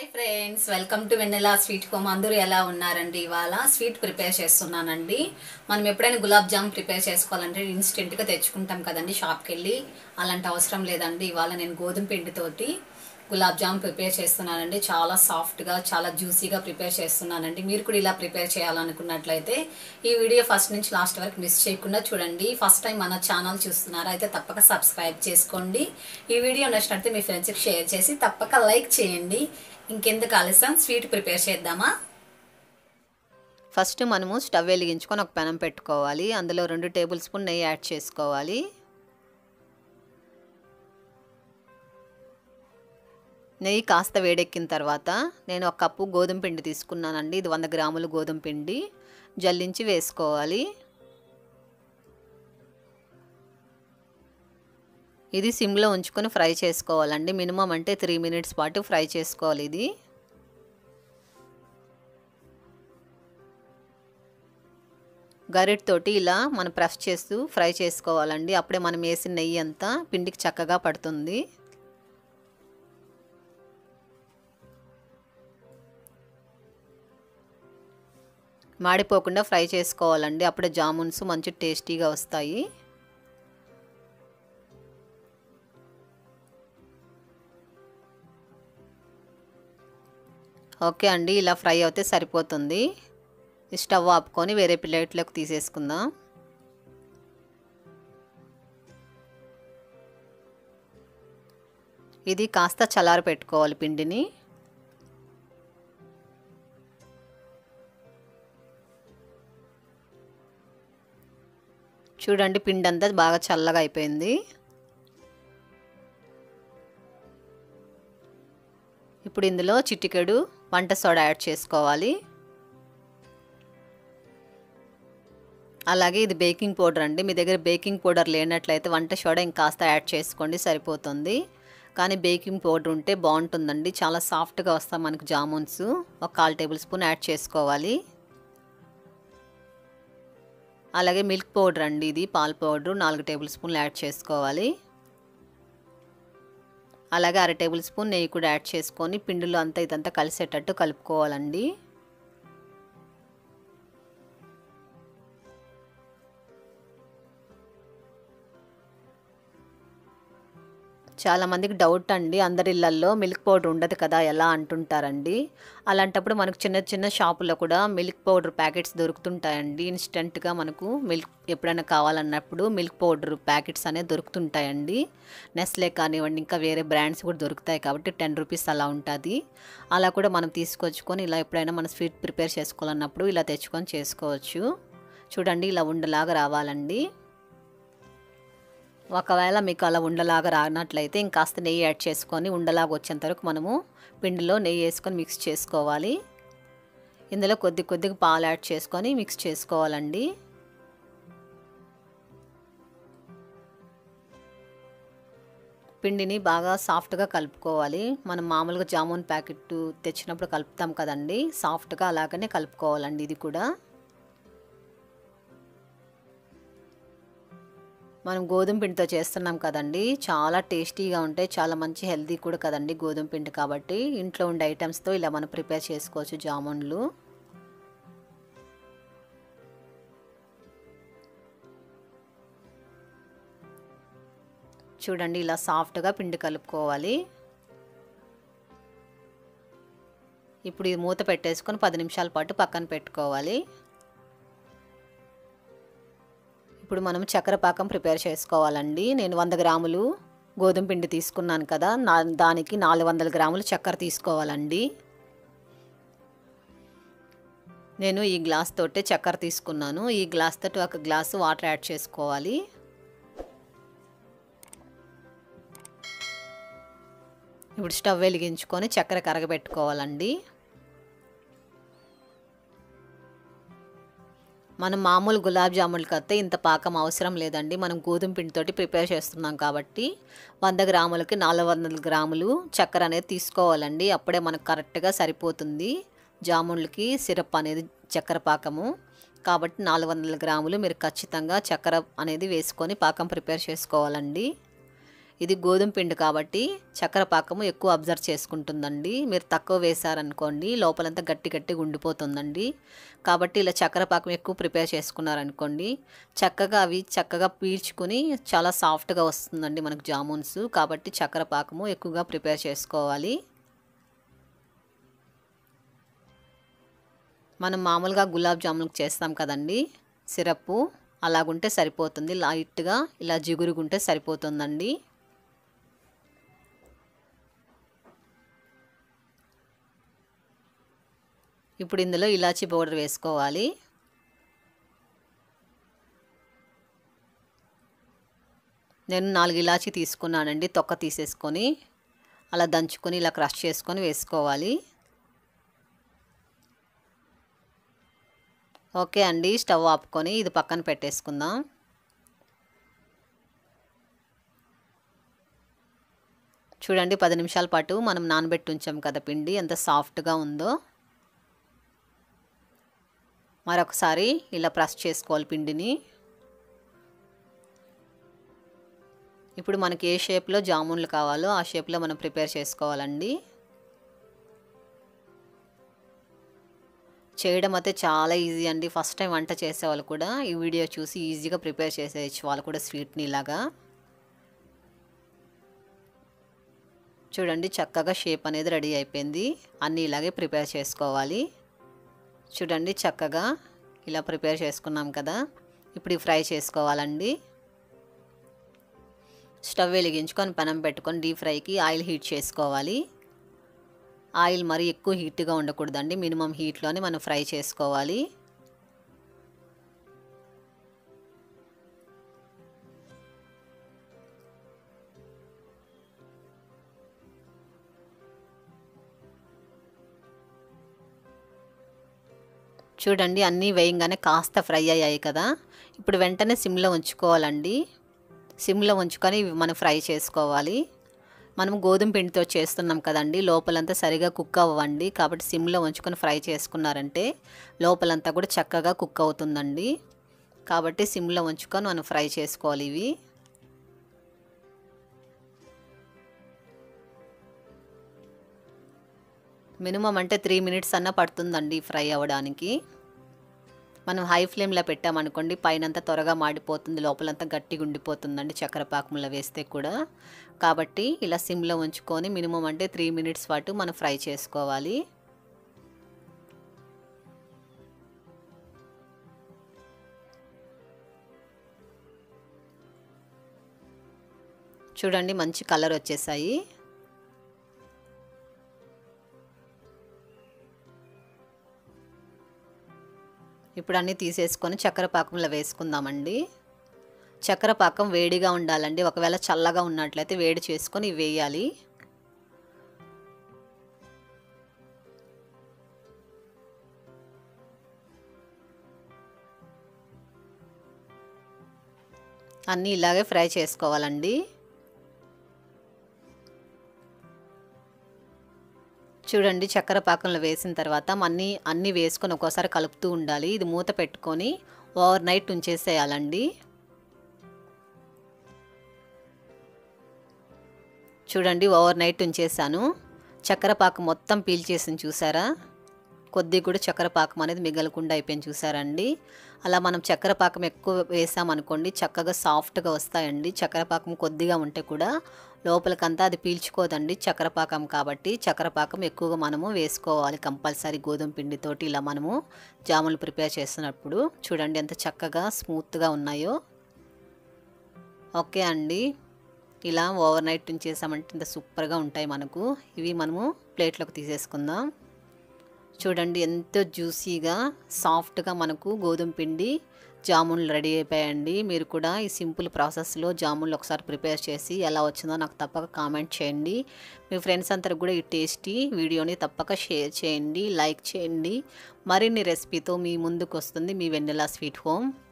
hi friends welcome to Vennela sweet home అందరూ ఎలా ఉన్నారండి ఇవాళ స్వీట్ ప్రిపేర్ చేస్తున్నానండి మనం ఎప్పుడైనా గులాబ్ జామ్ ప్రిపేర్ చేసుకోవాలంటే ఇన్స్టెంట్గా తెచ్చుకుంటాం కదండి షాప్కి వెళ్ళి అలాంటి అవసరం లేదండి ఇవాళ నేను గోధుమ పిండితోటి గులాబ్ జామ్ ప్రిపేర్ చేస్తున్నానండి చాలా సాఫ్ట్గా చాలా జ్యూసీగా ప్రిపేర్ చేస్తున్నానండి మీరు కూడా ఇలా ప్రిపేర్ చేయాలనుకున్నట్లయితే ఈ వీడియో ఫస్ట్ నుంచి లాస్ట్ వరకు మిస్ చేయకుండా చూడండి ఫస్ట్ టైం మన ఛానల్ చూస్తున్నారా అయితే తప్పక సబ్స్క్రైబ్ చేసుకోండి ఈ వీడియో నచ్చినట్లయితే మీ ఫ్రెండ్స్కి షేర్ చేసి తప్పక లైక్ చేయండి ఇంకెందుకు ఆలస్యం స్వీట్ ప్రిపేర్ చేద్దామా ఫస్ట్ మనము స్టవ్ వెలిగించుకొని ఒక పెనం పెట్టుకోవాలి అందులో రెండు టేబుల్ స్పూన్ నెయ్యి యాడ్ చేసుకోవాలి నెయ్యి కాస్త వేడెక్కిన తర్వాత నేను ఒక కప్పు గోధుమ పిండి తీసుకున్నానండి ఇది వంద గ్రాములు గోధుమ పిండి జల్లించి వేసుకోవాలి ఇది సిమ్లో ఉంచుకొని ఫ్రై చేసుకోవాలండి మినిమం అంటే త్రీ మినిట్స్ పాటు ఫ్రై చేసుకోవాలి ఇది గరిట్ తోటి ఇలా మనం ప్రెస్ చేస్తూ ఫ్రై చేసుకోవాలండి అప్పుడే మనం వేసిన నెయ్యి అంతా పిండికి చక్కగా పడుతుంది మాడిపోకుండా ఫ్రై చేసుకోవాలండి అప్పుడే జామున్స్ మంచి టేస్టీగా వస్తాయి ఓకే అండి ఇలా ఫ్రై అవుతే సరిపోతుంది స్టవ్ ఆపుకొని వేరే ప్లేట్లోకి తీసేసుకుందాం ఇది కాస్త చల్లారి పెట్టుకోవాలి పిండిని చూడండి పిండి అంతా బాగా చల్లగా అయిపోయింది ఇప్పుడు ఇందులో చిటికెడు వంట సోడా యాడ్ చేసుకోవాలి అలాగే ఇది బేకింగ్ పౌడర్ అండి మీ దగ్గర బేకింగ్ పౌడర్ లేనట్లయితే వంట సోడా ఇంకాస్త యాడ్ చేసుకోండి సరిపోతుంది కానీ బేకింగ్ పౌడర్ ఉంటే బాగుంటుందండి చాలా సాఫ్ట్గా వస్తాయి మనకు జామున్స్ ఒక కాల్ టేబుల్ స్పూన్ యాడ్ చేసుకోవాలి అలాగే మిల్క్ పౌడర్ అండి ఇది పాల పౌడర్ నాలుగు టేబుల్ స్పూన్లు యాడ్ చేసుకోవాలి అలాగే అర టేబుల్ స్పూన్ నెయ్యి కూడా యాడ్ చేసుకొని పిండిలో అంతా ఇదంతా కలిసేటట్టు కలుపుకోవాలండి చాలామందికి డౌట్ అండి అందరి ఇళ్ళల్లో మిల్క్ పౌడర్ ఉండదు కదా ఎలా అంటుంటారండి అలాంటప్పుడు మనకు చిన్న చిన్న షాపుల్లో కూడా మిల్క్ పౌడర్ ప్యాకెట్స్ దొరుకుతుంటాయండి ఇన్స్టెంట్గా మనకు మిల్క్ ఎప్పుడైనా కావాలన్నప్పుడు మిల్క్ పౌడర్ ప్యాకెట్స్ అనేవి దొరుకుతుంటాయండి నెస్లే కానివ్వండి ఇంకా వేరే బ్రాండ్స్ కూడా దొరుకుతాయి కాబట్టి టెన్ రూపీస్ అలా ఉంటుంది అలా కూడా మనం తీసుకొచ్చుకొని ఇలా ఎప్పుడైనా మనం స్వీట్ ప్రిపేర్ చేసుకోవాలన్నప్పుడు ఇలా తెచ్చుకొని చేసుకోవచ్చు చూడండి ఇలా ఉండలాగా రావాలండి ఒకవేళ మీకు అలా ఉండలాగా రానట్లయితే ఇంకాస్త నెయ్యి యాడ్ చేసుకొని ఉండలాగా వచ్చేంత వరకు మనము పిండిలో నెయ్యి వేసుకొని మిక్స్ చేసుకోవాలి ఇందులో కొద్ది కొద్దిగా పాలు యాడ్ చేసుకొని మిక్స్ చేసుకోవాలండి పిండిని బాగా సాఫ్ట్గా కలుపుకోవాలి మనం మామూలుగా జామున్ ప్యాకెట్ తెచ్చినప్పుడు కలుపుతాం కదండి సాఫ్ట్గా అలాగనే కలుపుకోవాలండి ఇది కూడా మనం గోధుమ పిండితో చేస్తున్నాం కదండి చాలా టేస్టీగా ఉంటాయి చాలా మంచి హెల్తీ కూడా కదండి గోధుమ పిండి కాబట్టి ఇంట్లో ఉండే ఐటమ్స్తో ఇలా మనం ప్రిపేర్ చేసుకోవచ్చు జామున్లు చూడండి ఇలా సాఫ్ట్గా పిండి కలుపుకోవాలి ఇప్పుడు ఇది మూత పెట్టేసుకొని పది నిమిషాల పాటు పక్కన పెట్టుకోవాలి ఇప్పుడు మనం చక్కెర పాకం ప్రిపేర్ చేసుకోవాలండి నేను వంద గ్రాములు గోధుమ పిండి తీసుకున్నాను కదా నా దానికి నాలుగు వందల గ్రాములు చక్కెర తీసుకోవాలండి నేను ఈ గ్లాస్ తోటే చక్కెర తీసుకున్నాను ఈ గ్లాస్ తోటి ఒక గ్లాసు వాటర్ యాడ్ చేసుకోవాలి ఇప్పుడు స్టవ్ వెలిగించుకొని చక్కెర కరగబెట్టుకోవాలండి మనం మామూలు గులాబ్ జాములకి అయితే ఇంత పాకం అవసరం లేదండి మనం గోధుమ పిండితోటి ప్రిపేర్ చేస్తున్నాం కాబట్టి వంద గ్రాములకి నాలుగు వందల గ్రాములు చక్కెర అనేది తీసుకోవాలండి అప్పుడే మనకు కరెక్ట్గా సరిపోతుంది జామున్లకి సిరప్ అనేది చక్కెర పాకము కాబట్టి నాలుగు వందల గ్రాములు మీరు ఖచ్చితంగా చక్కెర అనేది వేసుకొని పాకం ప్రిపేర్ చేసుకోవాలండి ఇది గోధుమ పిండి కాబట్టి చక్కెర పాకము ఎక్కువ అబ్జర్వ్ చేసుకుంటుందండి మీరు తక్కువ వేశారనుకోండి లోపలంతా గట్టి గట్టిగా ఉండిపోతుందండి కాబట్టి ఇలా చక్కెర పాకం ఎక్కువ ప్రిపేర్ చేసుకున్నారనుకోండి చక్కగా అవి చక్కగా పీల్చుకుని చాలా సాఫ్ట్గా వస్తుందండి మనకు జామున్స్ కాబట్టి చక్కెర పాకము ఎక్కువగా ప్రిపేర్ చేసుకోవాలి మనం మామూలుగా గులాబ్ జామున్కి చేస్తాం కదండి సిరప్పు అలాగుంటే సరిపోతుంది లైట్గా ఇలా జిగురుగుంటే సరిపోతుందండి ఇప్పుడు ఇందులో ఇలాచీ పౌడర్ వేసుకోవాలి నేను నాలుగు ఇలాచీ తీసుకున్నానండి తొక్క తీసేసుకొని అలా దంచుకొని ఇలా క్రష్ చేసుకొని వేసుకోవాలి ఓకే అండి స్టవ్ ఆపుకొని ఇది పక్కన పెట్టేసుకుందాం చూడండి పది నిమిషాల పాటు మనం నానబెట్టి ఉంచాం కదా పిండి ఎంత సాఫ్ట్గా ఉందో మరొకసారి ఇలా ప్రెస్ చేసుకోవాలి పిండిని ఇప్పుడు మనకి ఏ షేప్లో జామున్లు కావాలో ఆ షేప్లో మనం ప్రిపేర్ చేసుకోవాలండి చేయడం అయితే చాలా ఈజీ అండి ఫస్ట్ టైం వంట చేసేవాళ్ళు కూడా ఈ వీడియో చూసి ఈజీగా ప్రిపేర్ చేసేయచ్చు వాళ్ళు కూడా స్వీట్ని ఇలాగా చూడండి చక్కగా షేప్ అనేది రెడీ అయిపోయింది అన్నీ ఇలాగే ప్రిపేర్ చేసుకోవాలి చూడండి చక్కగా ఇలా ప్రిపేర్ చేసుకున్నాం కదా ఇప్పుడు ఫ్రై చేసుకోవాలండి స్టవ్ వెలిగించుకొని పెనం పెట్టుకొని డీప్ ఫ్రైకి ఆయిల్ హీట్ చేసుకోవాలి ఆయిల్ మరీ ఎక్కువ హీట్గా ఉండకూడదండి మినిమం హీట్లోనే మనం ఫ్రై చేసుకోవాలి చూడండి అన్నీ వేయంగానే కాస్త ఫ్రై అయ్యాయి కదా ఇప్పుడు వెంటనే సిమ్లో ఉంచుకోవాలండి సిమ్లో ఉంచుకొని ఇవి మనం ఫ్రై చేసుకోవాలి మనం గోధుమ పిండితో చేస్తున్నాం కదండి లోపలంతా సరిగా కుక్ అవ్వండి కాబట్టి సిమ్లో ఉంచుకొని ఫ్రై చేసుకున్నారంటే లోపలంతా కూడా చక్కగా కుక్ అవుతుందండి కాబట్టి సిమ్లో ఉంచుకొని మనం ఫ్రై చేసుకోవాలి ఇవి మినిమం అంటే త్రీ మినిట్స్ అన్న పడుతుందండి ఫ్రై అవ్వడానికి మనం హై ఫ్లేమ్లో పెట్టామనుకోండి పైనంతా త్వరగా మాడిపోతుంది లోపలంతా గట్టిగా ఉండిపోతుందండి చక్కెర పాకంలో వేస్తే కూడా కాబట్టి ఇలా సిమ్లో ఉంచుకొని మినిమం అంటే త్రీ మినిట్స్ పాటు మనం ఫ్రై చేసుకోవాలి చూడండి మంచి కలర్ వచ్చేసాయి ఇప్పుడు అన్నీ తీసేసుకొని చక్కెర పాకంలో వేసుకుందామండి చక్కెర పాకం వేడిగా ఉండాలండి ఒకవేళ చల్లగా ఉన్నట్లయితే వేడి చేసుకొని వేయాలి అన్నీ ఇలాగే ఫ్రై చేసుకోవాలండి చూడండి చక్కెర పాకంలో వేసిన తర్వాత అన్నీ అన్నీ వేసుకొని ఒక్కోసారి కలుపుతూ ఉండాలి ఇది మూత పెట్టుకొని ఓవర్ నైట్ ఉంచేసేయాలండి చూడండి ఓవర్ నైట్ ఉంచేసాను చక్కెర పాకం మొత్తం పీల్చేసింది చూసారా కొద్ది కూడా చక్కెర పాకం అనేది మిగలకుండా అయిపోయింది చూసారండి అలా మనం చక్కెర పాకం ఎక్కువ వేసామనుకోండి చక్కగా సాఫ్ట్గా వస్తాయండి చక్కెర పాకం కొద్దిగా ఉంటే కూడా లోపలికంతా అది పీల్చుకోదండి చక్కెర పాకం కాబట్టి చక్కెర పాకం ఎక్కువగా మనము వేసుకోవాలి కంపల్సరీ గోధుమ పిండితోటి ఇలా మనము జాములు ప్రిపేర్ చేస్తున్నప్పుడు చూడండి ఎంత చక్కగా స్మూత్గా ఉన్నాయో ఓకే అండి ఇలా ఓవర్ నైట్ ఉంచేసామంటే ఇంత సూపర్గా ఉంటాయి మనకు ఇవి మనము ప్లేట్లోకి తీసేసుకుందాం చూడండి ఎంతో జ్యూసీగా సాఫ్ట్గా మనకు గోధుమ పిండి జామున్లు రెడీ అయిపోయాయండి మీరు కూడా ఈ సింపుల్ ప్రాసెస్లో జామున్లు ఒకసారి ప్రిపేర్ చేసి ఎలా వచ్చిందో నాకు తప్పక కామెంట్ చేయండి మీ ఫ్రెండ్స్ అందరికి కూడా ఈ టేస్టీ వీడియోని తప్పక షేర్ చేయండి లైక్ చేయండి మరిన్ని రెసిపీతో మీ ముందుకు వస్తుంది మీ వెన్నెలా స్వీట్ హోమ్